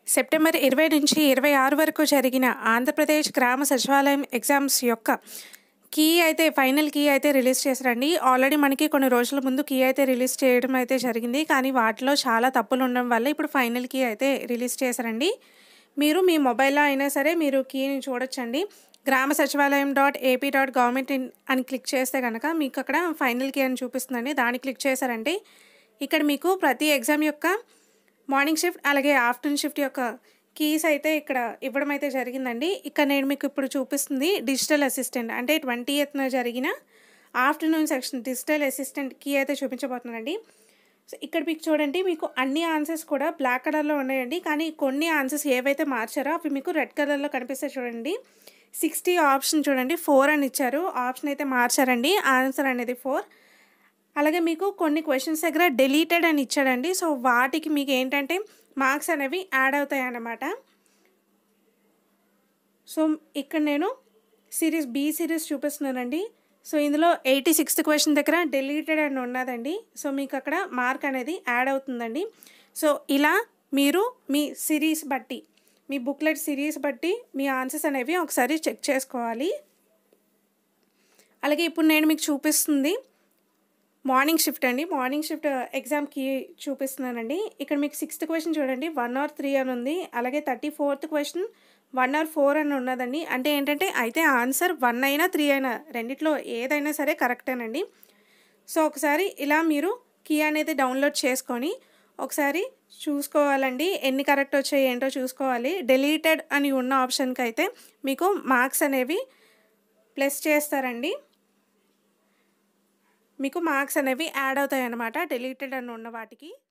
September ఇరవై నుంచి ఇరవై ఆరు వరకు జరిగిన ఆంధ్రప్రదేశ్ గ్రామ సచివాలయం ఎగ్జామ్స్ యొక్క కీ అయితే ఫైనల్ కీ అయితే రిలీజ్ చేశారండి ఆల్రెడీ మనకి కొన్ని రోజుల ముందు కీ అయితే రిలీజ్ చేయడం అయితే జరిగింది కానీ వాటిలో చాలా తప్పులు ఉండడం వల్ల ఇప్పుడు ఫైనల్ కీ అయితే రిలీజ్ చేశారండి మీరు మీ మొబైల్లో అయినా సరే మీరు కీని చూడొచ్చండి Grama Sachivalayam dot AP dot government in అని క్లిక్ చేస్తే కనుక మీకు అక్కడ ఫైనల్ కీ అని చూపిస్తుందండి దాన్ని క్లిక్ చేశారంటే ఇక్కడ మీకు ప్రతి ఎగ్జామ్ యొక్క మార్నింగ్ షిఫ్ట్ అలాగే ఆఫ్టర్నూన్ షిఫ్ట్ యొక్క కీస్ అయితే ఇక్కడ ఇవ్వడం అయితే జరిగిందండి ఇక్కడ నేను మీకు ఇప్పుడు చూపిస్తుంది డిజిటల్ అసిస్టెంట్ అంటే ట్వంటీ ఎత్న జరిగిన afternoon section digital assistant key అయితే చూపించబోతున్నానండి సో ఇక్కడ మీకు చూడండి మీకు అన్ని ఆన్సర్స్ కూడా బ్లాక్ కలర్లో ఉన్నాయండి కానీ కొన్ని ఆన్సర్స్ ఏవైతే మార్చారో అవి మీకు రెడ్ కలర్లో కనిపిస్తాయి చూడండి సిక్స్టీ ఆప్షన్ చూడండి ఫోర్ అని ఇచ్చారు ఆప్షన్ అయితే మార్చారండి ఆన్సర్ అనేది ఫోర్ అలాగే మీకు కొన్ని క్వశ్చన్స్ దగ్గర డెలీటెడ్ అని ఇచ్చాడండి సో వాటికి మీకు ఏంటంటే మార్క్స్ అనేవి యాడ్ అవుతాయి అన్నమాట సో ఇక్కడ నేను సిరీస్ బి సిరీస్ చూపిస్తున్నానండి సో ఇందులో ఎయిటీ సిక్స్త్ క్వశ్చన్ దగ్గర డెలీటెడ్ అని ఉన్నదండి సో మీకు అక్కడ మార్క్ అనేది యాడ్ అవుతుందండి సో ఇలా మీరు మీ సిరీస్ బట్టి మీ బుక్లెట్ సిరీస్ బట్టి మీ ఆన్సర్స్ అనేవి ఒకసారి చెక్ చేసుకోవాలి అలాగే ఇప్పుడు నేను మీకు చూపిస్తుంది మార్నింగ్ షిఫ్ట్ అండి మార్నింగ్ షిఫ్ట్ ఎగ్జామ్కి చూపిస్తున్నానండి ఇక్కడ మీకు సిక్స్త్ క్వశ్చన్ చూడండి వన్ ఆర్ త్రీ అని ఉంది అలాగే thirty fourth question one or four అని ఉన్నదండి అంటే ఏంటంటే అయితే ఆన్సర్ వన్ అయినా త్రీ అయినా రెండిట్లో ఏదైనా సరే కరెక్టేనండి సో ఒకసారి ఇలా మీరు కీ అనేది డౌన్లోడ్ చేసుకొని ఒకసారి చూసుకోవాలండి ఎన్ని కరెక్ట్ వచ్చాయి ఏంటో చూసుకోవాలి డెలీటెడ్ అని ఉన్న ఆప్షన్కి అయితే మీకు మార్క్స్ అనేవి ప్లస్ చేస్తారండి మీకు మార్క్స్ అనేవి యాడ్ అవుతాయి అన్నమాట డెలీటెడ్ అని ఉన్న వాటికి